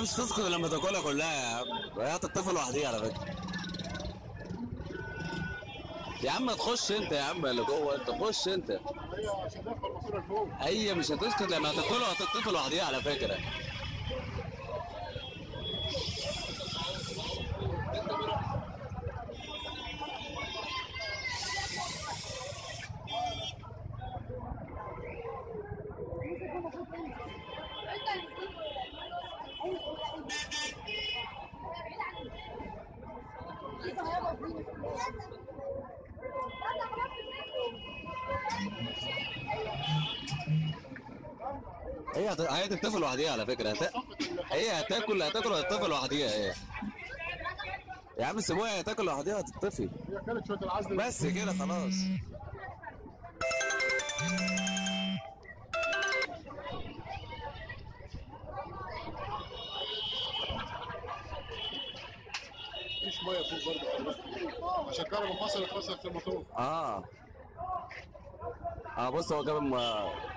هي مش تسكت لما تاكلها كلها يا عم هي هتطفي لوحديها على فكره يا عم تخش انت يا عم اللي جوه انت خش انت هي عشان ندخل الماسوره لفوق هي مش هتسكت لما هتدخلها هتطفي لوحديها على فكره هي هت... هي هتطفي لوحديها على فكره هت... هي هتاكل هتاكل هتطفي لوحديها هي يا عم سيبوها هي هتاكل لوحديها هتطفي هي كانت شويه العزل بس كده خلاص مفيش ميه فوق برضه عشان الكهرباء فصلت فصلت في الموتور اه اه بص هو جاب الم...